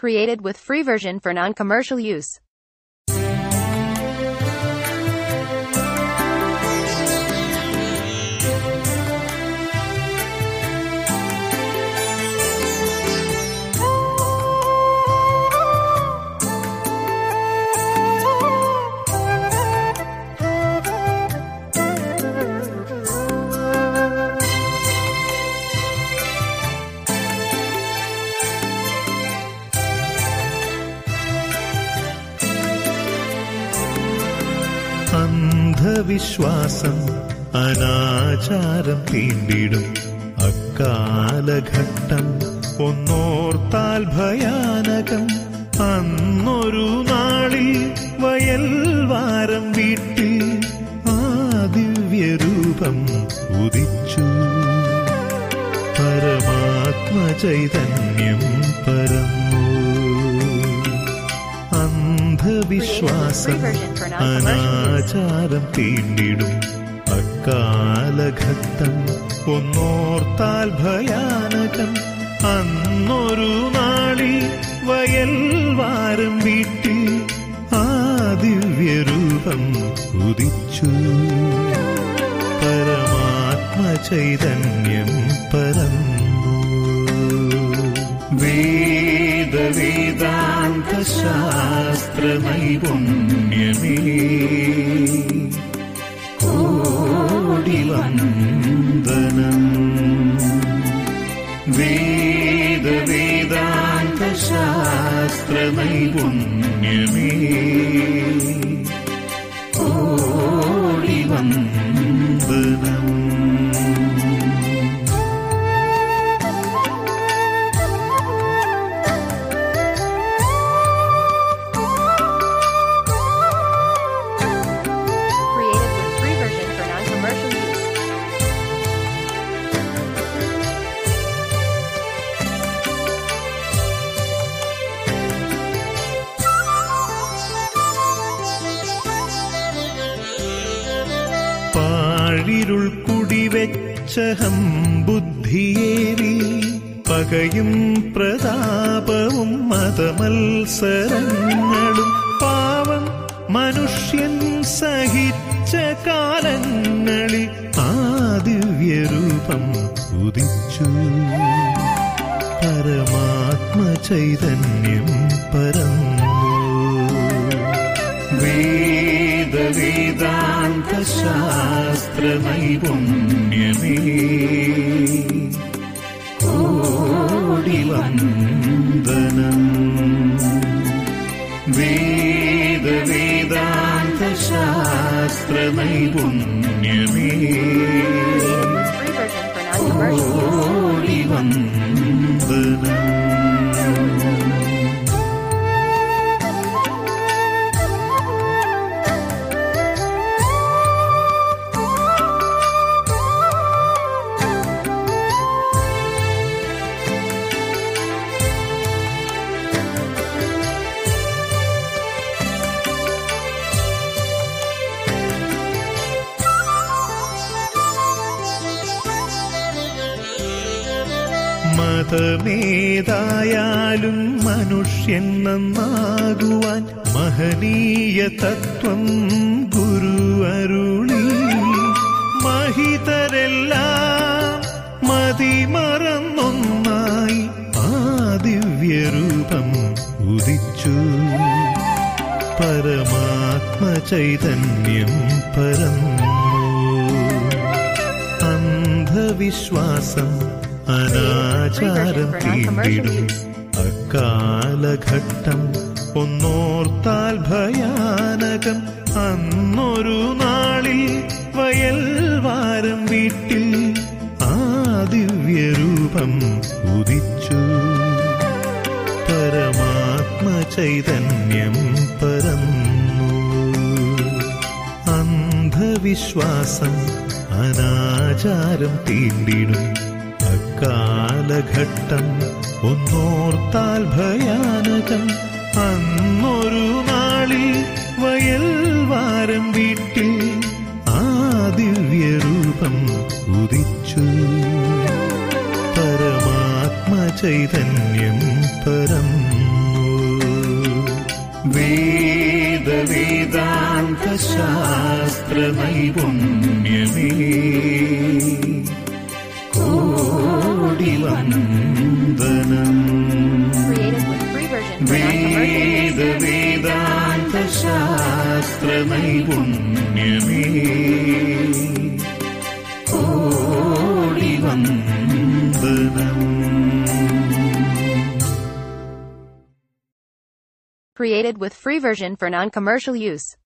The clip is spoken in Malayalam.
Created with free version for non-commercial use. അന്ധവിശ്വാസം അനാചാരം തീണ്ടിടും അക്കാലഘട്ടം ഒന്നോർത്താൽ ഭയാനകം അന്നൊരു നാളിൽ വയൽവാരം വീട്ടിൽ ആ ദിവ്യരൂപം ഉദിച്ചു പരമാത്മചൈതന്യം പരന്നു അന്ധവിശ്വാസം അനാചാരം തീണ്ടിടും അക്കാലഘട്ടം ഒന്നോർത്താൽ ഭയാനകം അന്നൊരു നാളിൽ വയൽവാരം വീട്ടിൽ ആ ദിവ്യരൂപം ഉദിച്ചു പരമാത്മചൈതന്യം പരന്നു വേദ വേദാന്ത ശാസ്ത്ര നൈപുണ്യമേ കോടി വന്ദനം വേദ വേദാന്ത ശാസ്ത്ര നൈപുണ്യമേ കോടി വന്ദനം Created with free version for non-commercial use. പാഴിരുൾ കുടിവെച്ചഹം ബുദ്ധിയേറി പകയും പ്രതാപവും മതമത്സരങ്ങളും പാവം മനുഷ്യൻ സഹിച്ച കാലങ്ങളിൽ ആ ദിവ്യരൂപം ഉദിച്ചു പരമാത്മചൈതന്യം പരന്നു വേദ വേദാന്ത ശാസ്ത്ര നൈപുണ്യമേ കോടി വന്ദനം വേദ വേദാന്ത ശാസ്ത്ര നൈപുണ്യമേ Free version for non-commercial use. കോടി വന്ദനം മതമേതായാലും മനുഷ്യൻ നന്നാകുവാൻ മഹനീയ തത്വം ഗുരു അരുളി മഹിതരെല്ലാം മതിമറന്നൊന്നായി ആ ദിവ്യരൂപം ഉദിച്ചു പരമാത്മചൈതന്യം പരന്നു അന്ധവിശ്വാസം അനാചാരം തീണ്ടിടും അക്കാലഘട്ടം ഒന്നോർത്താൽ ഭയാനകം അന്നൊരു നാളിൽ വയൽവാരം വീട്ടിൽ ആ ദിവ്യരൂപം ഉദിച്ചു പരമാത്മചൈതന്യം പരന്നു അന്ധവിശ്വാസം അനാചാരം തീണ്ടിടും അക്കാലഘട്ടം ഒന്നോർത്താൽ ഭയാനകം അന്നൊരു നാളിൽ വയൽവാരം വീട്ടിൽ ആ ദിവ്യരൂപം ഉദിച്ചു പരമാത്മചൈതന്യം പരന്നു ശാസ്ത്ര നൈപുണ്യമേ കോടി വന്ദനം Created with free version for non-commercial വേദ വേദാന്ത ശാസ്ത്ര നൈപുണ്യമേ കോടി വന്ദനം Created with free version for non-commercial use.